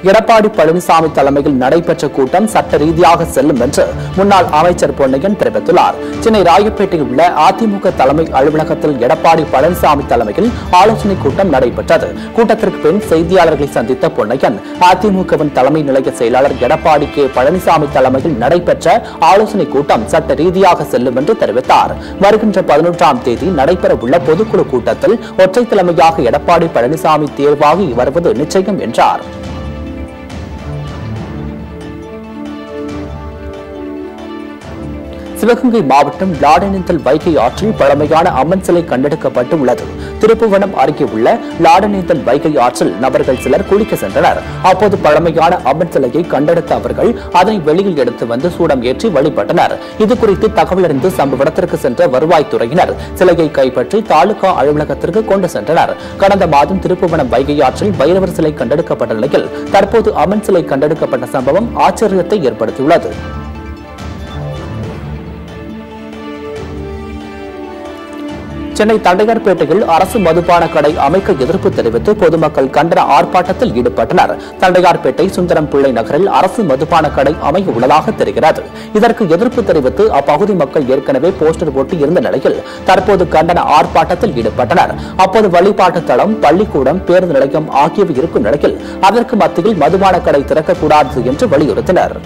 எடப்பாடி பழனிசாமி தலைமையில் நடைபெற்ற கூட்டம் சட்ட ரீதியாக செல்லும் என்று முன்னாள் அமைச்சர் பொன்னையன் தெரிவித்துள்ளார் சென்னை ராயப்பேட்டையில் உள்ள அதிமுக தலைமை அலுவலகத்தில் எடப்பாடி பழனிசாமி தலைமையில் ஆலோசனைக் கூட்டம் நடைபெற்றது கூட்டத்திற்கு பின் செய்தியாளர்களை சந்தித்த பொன்னையன் அதிமுகவின் தலைமை நிலைய செயலாளர் எடப்பாடி கே பழனிசாமி தலைமையில் நடைபெற்ற ஆலோசனைக் கூட்டம் சட்ட ரீதியாக செல்லும் என்று தெரிவித்தார் வருகின்ற பதினொன்றாம் தேதி நடைபெறவுள்ள பொதுக்குழு கூட்டத்தில் ஒற்றை தலைமையாக எடப்பாடி பழனிசாமி தேர்வாகி வருவது நிச்சயம் என்றார் சிவகங்கை மாவட்டம் லாடனேந்தல் வைகை ஆற்றில் பழமையான அம்மன் சிலை கண்டெடுக்கப்பட்டு உள்ளது திருப்புவனம் அருகே உள்ள லாடனேந்தல் வைகை ஆற்றில் நபர்கள் சிலர் குளிக்க சென்றனர் அப்போது பழமையான அம்மன் சிலையை கண்டெடுத்த அவர்கள் அதனை வெளியில் எடுத்து வந்து சூடம் ஏற்றி வழிபட்டனர் இது குறித்து தகவல் அறிந்து சம்பவ இடத்திற்கு சென்ற வருவாய்த்துறையினர் சிலையை கைப்பற்றி தாலுகா அலுவலகத்திற்கு கொண்டு சென்றனர் கடந்த மாதம் திருப்புவனம் வைகை ஆற்றில் பைரவர் சிலை கண்டெடுக்கப்பட்ட நிலையில் தற்போது அம்மன் சிலை கண்டெடுக்கப்பட்ட சம்பவம் ஆச்சரியத்தை ஏற்படுத்தியுள்ளது சென்னை தண்டையார்பேட்டையில் அரசு மதுபான கடை அமைக்க எதிர்ப்பு தெரிவித்து பொதுமக்கள் கண்டன ஆர்ப்பாட்டத்தில் ஈடுபட்டனர் தண்டையார்பேட்டை சுந்தரம் பிள்ளை நகரில் அரசு மதுபான கடை அமைய உள்ளதாக தெரிகிறது இதற்கு எதிர்ப்பு தெரிவித்து அப்பகுதி மக்கள் ஏற்கனவே போஸ்டர் போட்டு இருந்த நிலையில் தற்போது கண்டன ஆர்ப்பாட்டத்தில் ஈடுபட்டனர் அப்போது வழிபாட்டு தளம் பள்ளிக்கூடம் பேருந்து நிலையம் ஆகியவை இருக்கும் நிலையில் அதற்கு மத்தியில் மதுபான கடை திறக்கக்கூடாது என்று வலியுறுத்தினர்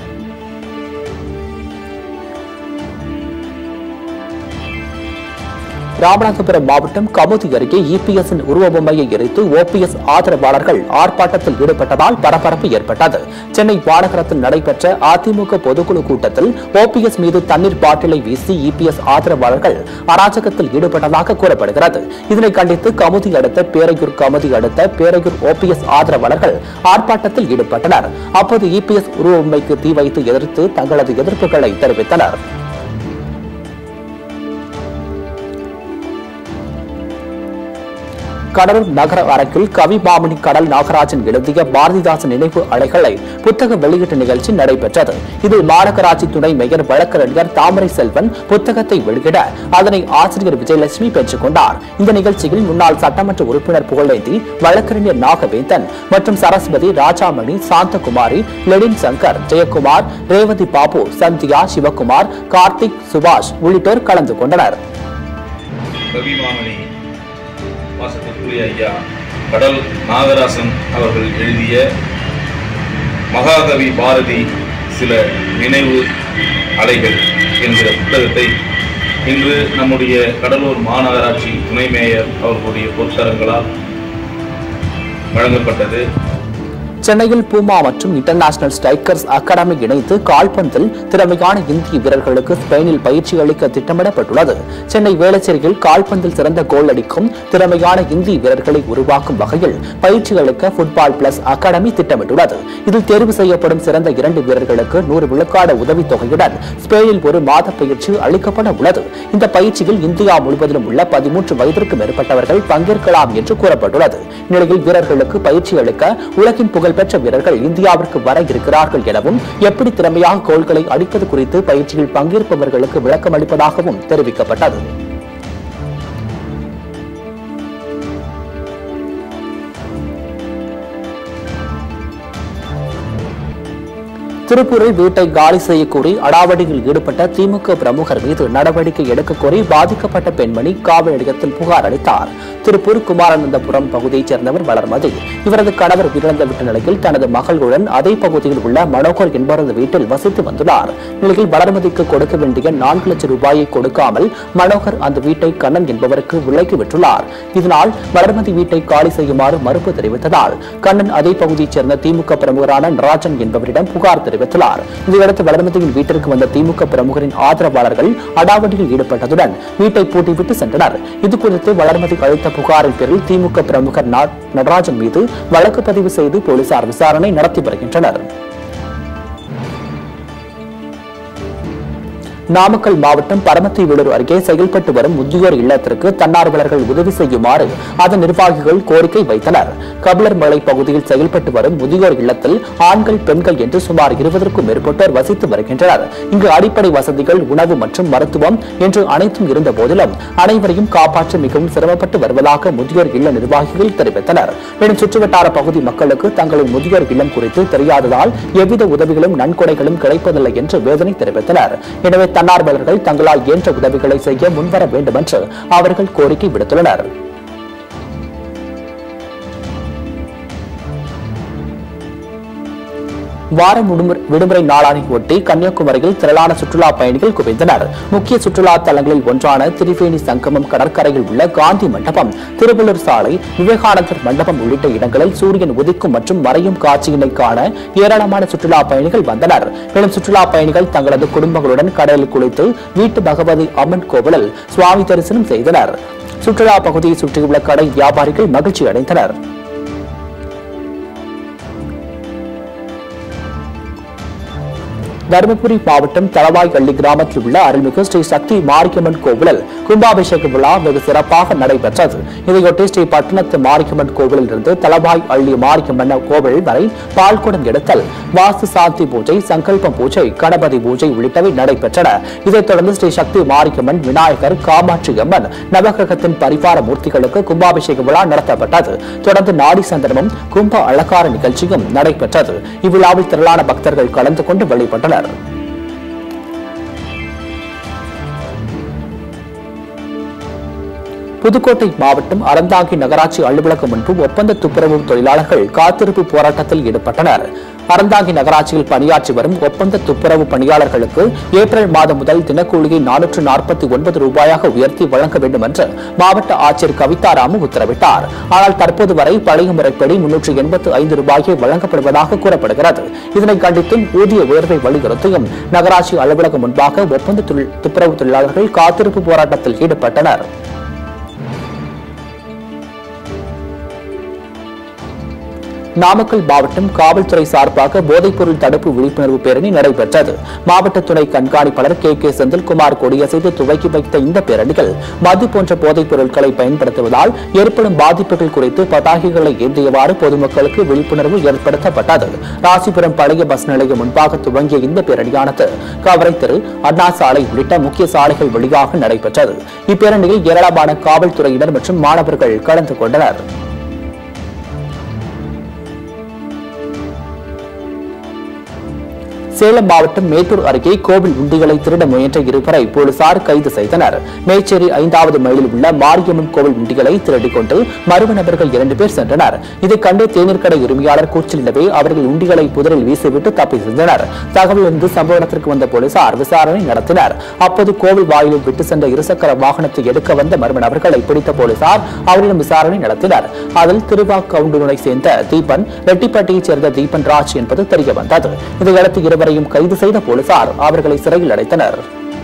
ராமநாதபுரம் மாவட்டம் கமுதி அருகே இபிஎஸ் உருவபொம்மையை எரித்து ஓபிஎஸ் ஆதரவாளர்கள் ஆர்ப்பாட்டத்தில் ஈடுபட்டதால் பரபரப்பு ஏற்பட்டது சென்னை மாநகரத்தில் நடைபெற்ற அதிமுக பொதுக்குழு கூட்டத்தில் ஓபிஎஸ் மீது தண்ணீர் பாட்டிலை வீசி இபிஎஸ் ஆதரவாளர்கள் அராஜகத்தில் ஈடுபட்டதாக கூறப்படுகிறது இதனை கண்டித்து கமுதி அடுத்த பேரையூர் கமுதி அடுத்த பேரையூர் ஓபிஎஸ் ஆதரவாளர்கள் ஆர்ப்பாட்டத்தில் ஈடுபட்டனர் அப்போது இபிஎஸ் உருவபொம்மைக்கு தீ வைத்து எதிர்த்து தங்களது எதிர்ப்புகளை தெரிவித்தனர் கடலூர் நகர அரங்கில் கவிபாமணி கடல் நாகராஜன் எழுதிய பாரதிதாசன் நினைவு அலைகளை புத்தக வெளியீட்டு நிகழ்ச்சி நடைபெற்றது இதில் மாநகராட்சி துணை மேயர் வழக்கறிஞர் தாமரை செல்வன் புத்தகத்தை வெளியிட அதனை ஆசிரியர் விஜயலட்சுமி பெற்றுக் கொண்டார் இந்த நிகழ்ச்சியில் முன்னாள் சட்டமன்ற உறுப்பினர் புகழேந்தி வழக்கறிஞர் நாகவேந்தன் மற்றும் சரஸ்வதி ராஜாமணி சாந்தகுமாரி லெனின் சங்கர் ஜெயக்குமார் ரேவதி பாபு சந்தியா சிவகுமார் கார்த்திக் சுபாஷ் உள்ளிட்டோர் கலந்து கொண்டனர் கவிமாமணி வாசத்திற்குரிய ஐயா கடல் நாகராசன் அவர்கள் எழுதிய மகாகவி பாரதி சில நினைவு அலைகள் என்கிற புத்தகத்தை இன்று நம்முடைய கடலூர் மாநகராட்சி துணை மேயர் அவர்களுடைய பொற்கரங்களால் வழங்கப்பட்டது சென்னையில் பூமா மற்றும் இன்டர்நேஷனல் ஸ்ட்ரைக்கர்ஸ் அகாடமி இணைந்து கால்பந்தில் திறமையான இந்திய வீரர்களுக்கு ஸ்பெயினில் பயிற்சி அளிக்க திட்டமிடப்பட்டுள்ளது சென்னை வேளச்சேரியில் கால்பந்தில் சிறந்த கோல் அடிக்கும் திறமையான இந்திய வீரர்களை உருவாக்கும் வகையில் பயிற்சி அளிக்க ஃபுட்பால் பிளஸ் அகாடமி திட்டமிட்டுள்ளது இதில் தேர்வு செய்யப்படும் சிறந்த இரண்டு வீரர்களுக்கு நூறு விழுக்காடு உதவித் தொகையுடன் ஸ்பெயினில் ஒரு மாத பயிற்சி அளிக்கப்பட உள்ளது இந்த பயிற்சியில் இந்தியா முழுவதிலும் உள்ள பதிமூன்று வயதிற்கு மேற்பட்டவர்கள் பங்கேற்கலாம் என்று கூறப்பட்டுள்ளது இந்நிலையில் வீரர்களுக்கு பயிற்சி அளிக்க உலகின் புகழ்பெற்ற வீரர்கள் இந்தியாவிற்கு வர இருக்கிறார்கள் எனவும் எப்படி திறமையாக கோல்களை அடிப்பது குறித்து பயிற்சியில் பங்கேற்பவர்களுக்கு விளக்கம் அளிப்பதாகவும் தெரிவிக்கப்பட்டது திருப்பூரில் வீட்டை காலி செய்யக் கோரி அடாவடியில் ஈடுபட்ட திமுக பிரமுகர் மீது நடவடிக்கை எடுக்கக் கோரி பாதிக்கப்பட்ட பெண்மணி காவல் நிலையத்தில் புகார் அளித்தார் திருப்பூர் குமாரானந்தபுரம் பகுதியைச் சேர்ந்தவர் வளர்மதி இவரது கணவர் உயிரிழந்து விட்ட நிலையில் தனது மகளுடன் அதே பகுதியில் உள்ள மனோகர் என்பவரது வீட்டில் வசித்து வந்துள்ளார் நிலையில் வளர்மதிக்கு கொடுக்க வேண்டிய நான்கு லட்சம் ரூபாயை கொடுக்காமல் மனோகர் அந்த வீட்டை கண்ணன் என்பவருக்கு விலைக்கு விற்றுள்ளார் இதனால் வளர்மதி வீட்டை காலி செய்யுமாறு மறுப்பு தெரிவித்ததால் கண்ணன் அதே பகுதியைச் சேர்ந்த திமுக பிரமுகரான நடராஜன் என்பவரிடம் புகார் தெரிவித்துள்ளார் இதையடுத்து வளர்மதியின் வீட்டிற்கு வந்த திமுக பிரமுகரின் ஆதரவாளர்கள் அடாவடியில் ஈடுபட்டதுடன் வீட்டை பூட்டிவிட்டு சென்றனர் இதுகுறித்து வளர்மதி அளித்த புகாரின் பேரில் திமுக பிரமுகர் நா- நடராஜன் மீது வழக்கு பதிவு செய்து போலீசார் விசாரணை நடத்தி வருகின்றனர் நாமக்கல் மாவட்டம் பரமத்தி வேலூர் அருகே செயல்பட்டு வரும் முதியோர் இல்லத்திற்கு தன்னார்வலர்கள் உதவி செய்யுமாறு அதன் நிர்வாகிகள் கோரிக்கை வைத்தனர் கபிலர் மலை பகுதியில் செயல்பட்டு வரும் முதியோர் இல்லத்தில் ஆண்கள் பெண்கள் என்று சுமார் இருபதற்கும் மேற்பட்டோர் வசித்து வருகின்றனர் இங்கு அடிப்படை வசதிகள் உணவு மற்றும் மருத்துவம் என்று அனைத்தும் இருந்த போதிலும் அனைவரையும் காப்பாற்ற மிகவும் சிரமப்பட்டு வருவதாக முதியோர் இல்ல நிர்வாகிகள் தெரிவித்தனர் மேலும் சுற்றுவட்டார பகுதி மக்களுக்கு தங்களின் முதியோர் இல்லம் குறித்து தெரியாததால் எவ்வித உதவிகளும் நன்கொடைகளும் கிடைப்பதில்லை என்று வேதனை தெரிவித்தனர் எனவே தன்னார்வலர்கள் தங்களால் இயன்ற உதவிகளை செய்ய முன்வர வேண்டும் என்று அவர்கள் கோரிக்கை விடுத்துள்ளனர் வார விடுமுறை- விடுமுறை நாளானை ஒட்டி கன்னியாகுமரியில் திரளான சுற்றுலா பயணிகள் குவிந்தனர் முக்கிய சுற்றுலா தலங்களில் ஒன்றான திரிவேணி சங்கமம் கடற்கரையில் உள்ள காந்தி மண்டபம் திருவள்ளூர் சாலை விவேகானந்தர் மண்டபம் உள்ளிட்ட இடங்களில் சூரியன் உதிக்கும் மற்றும் மறையும் காட்சியினை காண ஏராளமான சுற்றுலா பயணிகள் வந்தனர் மேலும் சுற்றுலா பயணிகள் தங்களது குடும்பங்களுடன் கடலில் குளித்து வீட்டு பகவதி அம்மன் கோவிலில் சுவாமி தரிசனம் செய்தனர் சுற்றுலா பகுதியை சுற்றியுள்ள கடை வியாபாரிகள் மகிழ்ச்சி அடைந்தனர் தருமபுரி மாவட்டம் தளவாய்கள்ளி கிராமத்தில் உள்ள அருள்மிகு ஸ்ரீ சக்தி மாரியம்மன் கோவிலில் கும்பாபிஷேக விழா வெகு சிறப்பாக நடைபெற்றது இதையொட்டி ஸ்ரீ பட்டணத்து மாரியம்மன் கோவிலில் இருந்து தளவாய் அள்ளி மாரியம்மன் கோவில் வரை பால்குடம் எடுத்தல் வாஸ்து சாந்தி பூஜை சங்கல்ப பூஜை கணபதி பூஜை உள்ளிட்டவை நடைபெற்றன இதைத் தொடர்ந்து ஸ்ரீ சக்தி மாரியம்மன் விநாயகர் காமாட்சி அம்மன் நவகிரகத்தின் பரிவார மூர்த்திகளுக்கு கும்பாபிஷேக விழா நடத்தப்பட்டது தொடர்ந்து நாடி சந்தனமும் கும்ப அலங்கார நிகழ்ச்சியும் நடைபெற்றது இவ்விழாவில் திரளான பக்தர்கள் கலந்து கொண்டு வழிபட்டனர் புதுக்கோட்டை மாவட்டம் அறந்தாங்கி நகராட்சி அலுவலகம் முன்பு ஒப்பந்த துப்புரவு தொழிலாளர்கள் காத்திருப்பு போராட்டத்தில் ஈடுபட்டனர் அறந்தாங்கி நகராட்சியில் பணியாற்றி வரும் ஒப்பந்த துப்புரவு பணியாளர்களுக்கு ஏப்ரல் மாதம் முதல் தினக்கூலியை நானூற்று நாற்பத்தி ஒன்பது ரூபாயாக உயர்த்தி வழங்க வேண்டும் என்று மாவட்ட ஆட்சியர் கவிதாராமு உத்தரவிட்டார் ஆனால் தற்போது வரை பழைய முறைப்படி முன்னூற்று எண்பத்து ஐந்து ரூபாயை வழங்கப்படுவதாக கூறப்படுகிறது இதனை கண்டித்தும் ஊதிய உயர்வை வலியுறுத்தியும் நகராட்சி அலுவலகம் முன்பாக ஒப்பந்த தொழில்- துப்புரவு தொழிலாளர்கள் காத்திருப்பு போராட்டத்தில் ஈடுபட்டனர் நாமக்கல் மாவட்டம் காவல்துறை சார்பாக போதைப்பொருள் தடுப்பு விழிப்புணர்வு பேரணி நடைபெற்றது மாவட்ட துணை கண்காணிப்பாளர் கே கே செந்தில்குமார் கொடியசைத்து துவக்கி வைத்த இந்த பேரணிகள் மது போன்ற போதைப் பொருட்களை பயன்படுத்துவதால் ஏற்படும் பாதிப்புகள் குறித்து பதாகைகளை ஏந்தியவாறு பொதுமக்களுக்கு விழிப்புணர்வு ஏற்படுத்தப்பட்டது ராசிபுரம் பழைய பஸ் நிலையம் முன்பாக துவங்கிய இந்த பேரணியானது கவரை தெரு அண்ணா சாலை உள்ளிட்ட முக்கிய சாலைகள் வழியாக நடைபெற்றது இப்பேரணியில் ஏராளமான காவல்துறையினர் மற்றும் மாணவர்கள் கலந்து கொண்டனர் சேலம் மாவட்டம் மேட்டூர் அருகே கோவில் உண்டிகளை திருட முயன்ற இருவரை போலீசார் கைது செய்தனர் மேச்சேரி ஐந்தாவது மைலில் உள்ள மாரியம்மன் கோவில் உண்டிகளை திருடிக் கொண்டு மர்ம நபர்கள் இரண்டு பேர் சென்றனர் இதை கண்டு தேநீர் கடை உரிமையாளர் கூச்சலிடவே அவர்கள் உண்டிகளை புதரில் வீசிவிட்டு தப்பி சென்றனர் தகவல் இருந்து சம்பவ இடத்திற்கு வந்த போலீசார் விசாரணை நடத்தினர் அப்போது கோவில் வாயிலில் விட்டு சென்ற இருசக்கர வாகனத்தை எடுக்க வந்த மர்ம நபர்களை பிடித்த போலீசார் அவரிடம் விசாரணை நடத்தினர் அதில் திருவாக்கவுண்டூரை சேர்ந்த தீபன் ரெட்டிப்பட்டியைச் சேர்ந்த தீபன் ராஜ் என்பது தெரிய வந்தது இதையடுத்து இருவரையும் கைது செய்த போலீசார் அவர்களை சிறையில் அடைத்தனர்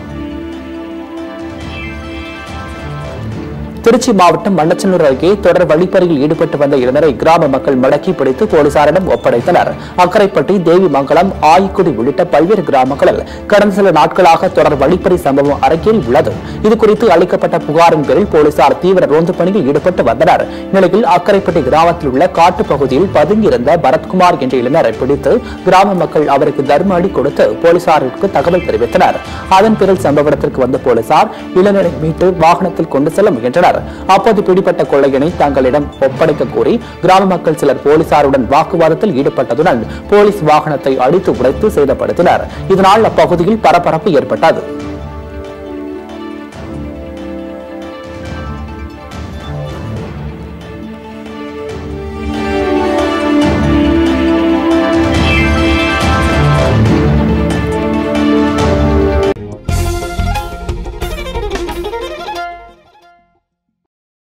திருச்சி மாவட்டம் மண்ணச்சனூர் அருகே தொடர் வழிப்பறியில் ஈடுபட்டு வந்த இருவரை கிராம மக்கள் மடக்கி பிடித்து போலீசாரிடம் ஒப்படைத்தனர் அக்கரைப்பட்டி தேவிமங்கலம் ஆய்க்குடி உள்ளிட்ட பல்வேறு கிராமங்களில் கடந்த சில நாட்களாக தொடர் வழிப்பறி சம்பவம் அரங்கேறி உள்ளது இதுகுறித்து அளிக்கப்பட்ட புகாரின் பேரில் போலீசார் தீவிர ரோந்து பணியில் ஈடுபட்டு வந்தனர் இந்நிலையில் அக்கரைப்பட்டி கிராமத்தில் உள்ள காட்டுப் பகுதியில் பதுங்கியிருந்த பரத்குமார் என்ற இளைஞரை பிடித்து கிராம மக்கள் அவருக்கு தர்ம அடி கொடுத்து போலீசாருக்கு தகவல் தெரிவித்தனர் அதன் பேரில் சம்பவ இடத்திற்கு வந்த போலீசார் இளைஞரை மீட்டு வாகனத்தில் கொண்டு செல்ல முயன்றனர் அப்போது பிடிபட்ட கொள்ளையனை தங்களிடம் ஒப்படைக்க கோரி கிராம மக்கள் சிலர் போலீசாருடன் வாக்குவாதத்தில் ஈடுபட்டதுடன் போலீஸ் வாகனத்தை அடித்து உடைத்து சேதப்படுத்தினர் இதனால் அப்பகுதியில் பரபரப்பு ஏற்பட்டது